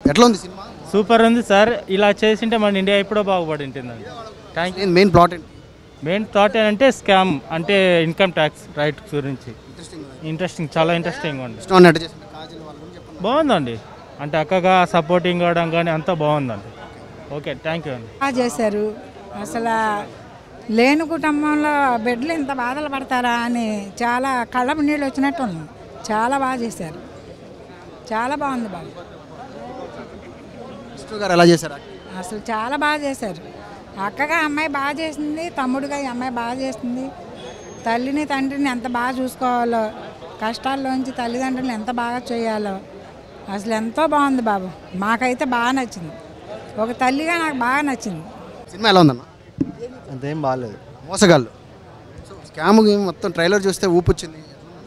ఎట్లా ఉంది cinema super ఉంది సార్ ఇలా చేసింటే మన ఇండియా ఎప్పుడో బాగుపడి ఉంటుందండి థ్యాంక్ యూ మెయిన్ ప్లాట్ ఏంటి మెయిన్ థాట్ ఏంటంటే స్కామ్ అంటే ఇన్కమ్ ట్యాక్స్ రైట్ గురించి ఇంట్రెస్టింగ్ చాలా ఇంట్రెస్టింగ్ ఉంది విష్ణు అన్న ఎట్లా చేసిండు కాజల్ వాళ్ళ గురించి చెప్పండి బాగుందండి అంటే అక్కగా సపోర్టింగ్ అవడం కానీ అంతా బాగుందండి ఓకే థ్యాంక్ యూ అండి బాగా చేశారు అసలు లేని కుటుంబంలో బిడ్డలు ఇంత బాధలు పడతారా అని చాలా కళ్ళపు నీళ్ళు వచ్చినట్టు ఉంది చాలా బాగా చేశారు చాలా బాగుంది బాబు విష్ణు గారు ఎలా చేశారు అసలు చాలా బాగా చేశారు అక్కగా అమ్మాయి బాగా చేసింది తమ్ముడుగా ఈ అమ్మాయి బాగా చేసింది తల్లిని తండ్రిని ఎంత బాగా చూసుకోవాలో కష్టాల్లోంచి తల్లిదండ్రులను ఎంత బాగా చేయాలో అసలు ఎంతో బాగుంది బాబు మాకైతే బాగా నచ్చింది ఒక తల్లిగా నాకు బాగా నచ్చింది సినిమా ఎలా ఉందన్న అంతేం బాగాలేదు మోసగాళ్ళు సో స్కామ్ మొత్తం ట్రైలర్ చూస్తే ఊపు వచ్చింది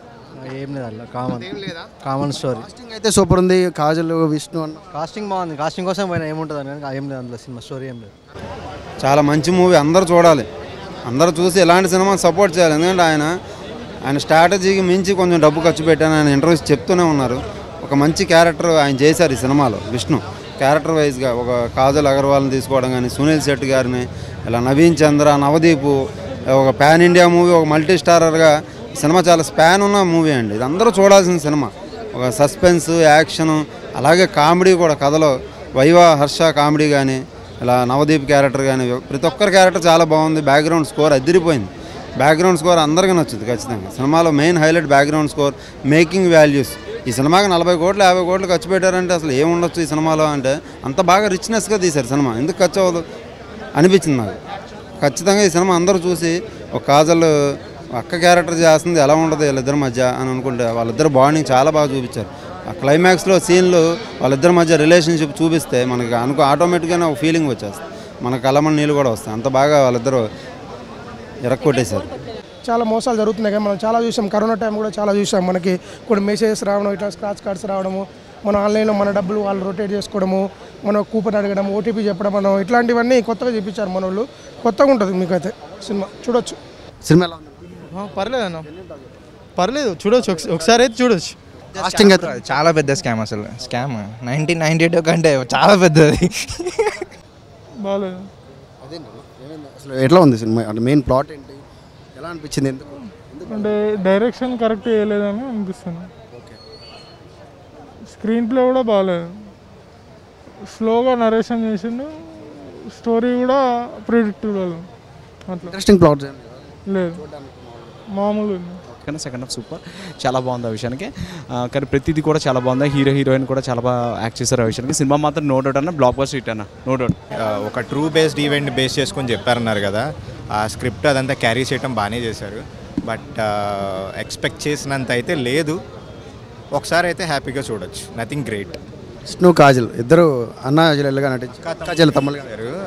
ఏం లేదు అలా కామన్ ఏం లేదా కామన్ స్టోరీ కాస్టింగ్ అయితే సూపర్ ఉంది కాజల్ విష్ణు అన్న కాస్టింగ్ బాగుంది కాస్టింగ్ కోసం పోయినా ఏముంటుంది అని కానీ ఏం లేదు అందులో సినిమా స్టోరీ ఏం లేదు చాలా మంచి మూవీ అందరూ చూడాలి అందరూ చూసి ఎలాంటి సినిమా సపోర్ట్ చేయాలి ఎందుకంటే ఆయన ఆయన స్ట్రాటజీకి మించి కొంచెం డబ్బు ఖర్చు పెట్టాను ఆయన ఇంటర్వ్యూస్ చెప్తూనే ఉన్నారు ఒక మంచి క్యారెక్టర్ ఆయన చేశారు ఈ సినిమాలో విష్ణు క్యారెక్టర్ వైజ్గా ఒక కాజల్ అగర్వాల్ని తీసుకోవడం కానీ సునీల్ శెట్టి గారిని ఇలా నవీన్ చంద్ర నవదీపు ఒక పాన్ ఇండియా మూవీ ఒక మల్టీ స్టారర్గా సినిమా చాలా స్పాన్ ఉన్న మూవీ అండి ఇది అందరూ చూడాల్సిన సినిమా ఒక సస్పెన్స్ యాక్షన్ అలాగే కామెడీ కూడా కథలో వైవా హర్ష కామెడీ కానీ ఇలా నవదీప్ క్యారెక్టర్ కానీ ప్రతి ఒక్కరి క్యారెక్టర్ చాలా బాగుంది బ్యాక్గ్రౌండ్ స్కోర్ అదిరిపోయింది బ్యాక్గ్రౌండ్ స్కోర్ అందరికీ నచ్చుతుంది ఖచ్చితంగా సినిమాలో main highlight background score making values ఈ సినిమాకి నలభై కోట్లు యాభై కోట్లు ఖర్చు పెట్టారంటే అసలు ఏముండొచ్చు ఈ సినిమాలో అంటే అంత బాగా రిచ్నెస్గా తీశారు సినిమా ఎందుకు ఖర్చు అవ్వదు అనిపించింది నాకు ఖచ్చితంగా ఈ సినిమా అందరూ చూసి ఒక కాజల్ అక్క క్యారెక్టర్ చేస్తుంది ఎలా ఉంటుంది వీళ్ళిద్దరి మధ్య అని అనుకుంటే వాళ్ళిద్దరు బాండింగ్ చాలా బాగా చూపించారు ఆ క్లైమాక్స్లో సీన్లు వాళ్ళిద్దరి మధ్య రిలేషన్షిప్ చూపిస్తే మనకి అనుకో ఆటోమేటిక్గానే ఒక ఫీలింగ్ వచ్చేస్తుంది మనకు కలమని నీళ్ళు కూడా వస్తాయి అంత బాగా వాళ్ళిద్దరూ ఎరక్కొట్టేశారు చాలా మోసాలు జరుగుతున్నాయి కదా మనం చాలా చూసాం కరోనా టైం కూడా చాలా చూసాం మనకి కొన్ని మెసేజెస్ రావడం ఇట్లా స్క్రాచ్ కార్డ్స్ రావడము మన ఆన్లైన్లో మన డబ్బులు వాళ్ళు రొటేట్ చేసుకోవడము మన కూపన్ అడగడం ఓటీపీ చెప్పడం మనం ఇట్లాంటివన్నీ కొత్తగా చూపించారు మన వాళ్ళు కొత్తగా ఉంటుంది మీకైతే సినిమా చూడొచ్చు సినిమా ఎలా ఉంది పర్లేదు అన్న పర్లేదు చూడొచ్చు ఒకస- ఒకసారి అయితే చూడొచ్చు కాస్టింగ్ అయితే చాలా పెద్ద స్కామ్ అసలు స్కామ్ నైన్టీన్ నైన్టీ టూ కంటే చాలా పెద్దది బాగాలేదు అసలు ఎట్లా ఉంది సినిమా అంటే మెయిన్ ప్లాట్ ఏంటి ఎలా అనిపించింది ఎందుకు అంటే డైరెక్షన్ కరెక్ట్ చేయలేదని అనిపిస్తుంది స్క్రీన్ ప్లే కూడా బాగాలేదు స్లోగా నరేషన్ చేసిండు స్టోరీ కూడా ప్రిడిక్టబుల్ అట్లా ఇంట్రెస్టింగ్ ప్లాట్ లేదు మామూలు ఉంది కానీ సెకండ్ హాఫ్ సూపర్ చాలా బాగుంది ఆ విషయానికి ఆ, కానీ ప్రతిదీ కూడా చాలా బాగుంది హీరో హీరోయిన్ కూడా చాలా బాగా యాక్ట్ చేశారు ఆ విషయానికి సినిమా మాత్రం నో డౌట్ అన్న బ్లాక్ బస్టర్ హిట్ అన్న నో డౌట్ ఆ, ఒక ట్రూ బేస్డ్ ఈవెంట్ బేస్ చేసుకొని చెప్పారన్నారు కదా ఆ స్క్రిప్ట్ అదంతా క్యారీ చేయడం బాగానే చేశారు బట్ ఎక్స్పెక్ట్ చేసినంత అయితే లేదు ఒకసారి అయితే హ్యాపీగా చూడొచ్చు నథింగ్ గ్రేట్ విష్ణు కాజల్ ఇద్దరు అన్న చెల్లెలుగా నటించారు కాజల్ తమ్ములుగా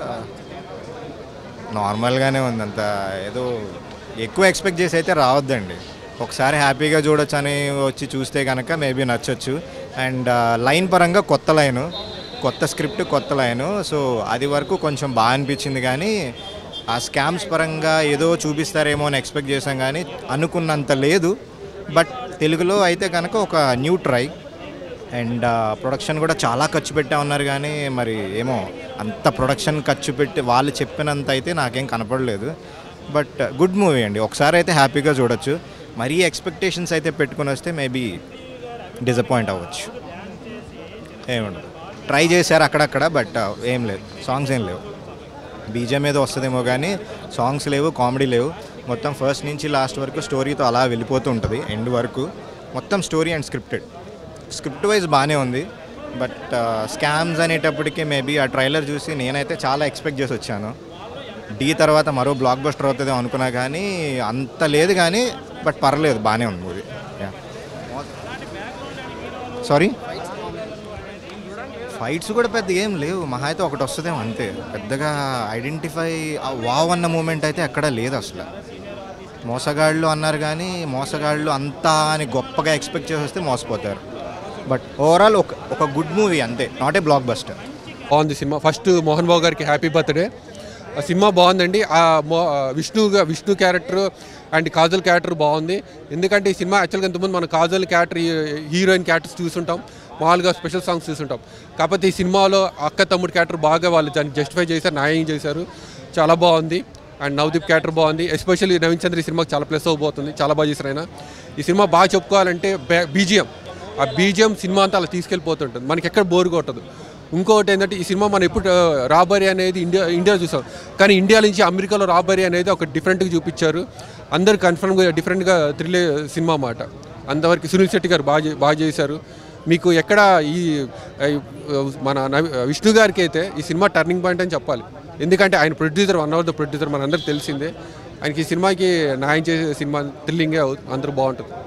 నార్మల్గానే ఉంది అంత ఏదో ఎక్కువ ఎక్స్పెక్ట్ చేసి అయితే రావద్దండి ఒకసారి హ్యాపీగా చూడొచ్చు అని వచ్చి చూస్తే కనుక మేబీ నచ్చొచ్చు అండ్ లైన్ పరంగా కొత్త లైను కొత్త స్క్రిప్ట్ కొత్త లైను సో అది వరకు కొంచెం బాగా అనిపించింది కానీ ఆ స్కామ్స్ పరంగా ఏదో చూపిస్తారేమో అని ఎక్స్పెక్ట్ చేశాం కానీ అనుకున్నంత లేదు బట్ తెలుగులో అయితే కనుక ఒక న్యూ ట్రై అండ్ ప్రొడక్షన్ కూడా చాలా ఖర్చు పెట్టా ఉన్నారు కానీ మరి ఏమో అంత ప్రొడక్షన్ ఖర్చు పెట్టి వాళ్ళు చెప్పినంత అయితే నాకేం కనపడలేదు బట్ గుడ్ మూవీ అండి ఒకసారి అయితే హ్యాపీగా చూడొచ్చు మరీ ఎక్స్పెక్టేషన్స్ అయితే పెట్టుకుని వస్తే మేబీ డిసప్పాయింట్ అవ్వచ్చు ఏముండదు ట్రై చేశారు అక్కడక్కడ బట్ ఏం లేదు సాంగ్స్ ఏం లేవు బీజం ఏదో వస్తుందేమో కానీ సాంగ్స్ లేవు కామెడీ లేవు మొత్తం ఫస్ట్ నుంచి లాస్ట్ వరకు స్టోరీతో అలా వెళ్ళిపోతూ ఉంటుంది ఎండ్ వరకు మొత్తం story and scripted script wise బాగానే ఉంది బట్ స్కామ్స్ అనేటప్పటికీ మేబీ ఆ ట్రైలర్ చూసి నేనైతే చాలా ఎక్స్పెక్ట్ చేసి వచ్చాను డీ తర్వాత మరో బ్లాక్ బస్టర్ అవుతుందేమో అనుకున్నా కానీ అంత లేదు కానీ బట్ పర్లేదు బాగానే ఉంది మూవీ సారీ ఫైట్స్ కూడా పెద్ద ఏం లేవు మహా అయితే ఒకటి వస్తుందేమో అంతే పెద్దగా ఐడెంటిఫై వావ్ అన్న మూమెంట్ అయితే ఎక్కడా లేదు అసలు మోసగాళ్ళు అన్నారు కానీ మోసగాళ్ళు అంతా అని గొప్పగా ఎక్స్పెక్ట్ చేసి వస్తే మోసపోతారు బట్ ఓవరాల్ ఒక ఒక గుడ్ మూవీ అంతే నాట్ ఏ బ్లాక్ బస్టర్ బాగుంది సినిమా ఫస్ట్ మోహన్ బాబు గారికి హ్యాపీ బర్త్డే ఆ సినిమా బాగుందండి ఆ మో విష్ణు గా- Vishnu character and Kajal character బాగుంది ఎందుకంటే ఈ సినిమా యాక్చువల్గా ఇంతకుముందు మనం కాజల్ క్యారెక్టర్ హీరోయిన్ క్యారెక్టర్స్ చూస్తుంటాం మామూలుగా స్పెషల్ సాంగ్స్ చూస్తుంటాం కాకపోతే ఈ సినిమాలో అక్క తమ్ముడు క్యారెక్టర్ బాగా వాళ్ళు దాన్ని జస్టిఫై చేశారు న్యాయం చేశారు చాలా బాగుంది అండ్ నవదీప్ క్యారెక్టర్ బాగుంది ఎస్పెషల్లీ నవీన్ చంద్ర ఈ సినిమాకి చాలా ప్లస్ అవబోతుంది చాలా బాగా చేశారు ఆయన ఈ సినిమా బాగా చెప్పుకోవాలంటే బీజిఎం ఆ బీజిఎం సినిమా అంతా అలా తీసుకెళ్ళిపోతుంటుంది మనకి ఎక్కడ బోర్ కొట్టదు ఇంకొకటి ఏంటంటే ఈ సినిమా మనం ఎప్పుడు రాబరీ అనేది ఇండియా ఇండియా చూసాం కానీ ఇండియా నుంచి అమెరికాలో రాబరీ అనేది ఒక డిఫరెంట్గా చూపించారు అందరు కన్ఫర్మ్గా డిఫరెంట్గా థ్రిల్ సినిమా మాట అంతవరకు సునీల్ శెట్టి గారు బాగా చే- బాగా చేశారు మీకు ఎక్కడ ఈ ఈ, మన నవి- విష్ణు గారికి అయితే ఈ సినిమా టర్నింగ్ పాయింట్ అని చెప్పాలి ఎందుకంటే ఆయన producer one of the producer మనందరికి తెలిసిందే ఆయనకి ఈ సినిమాకి న్యాయం చేసే సినిమా థ్రిల్లింగే అవు- అందరూ బాగుంటుంది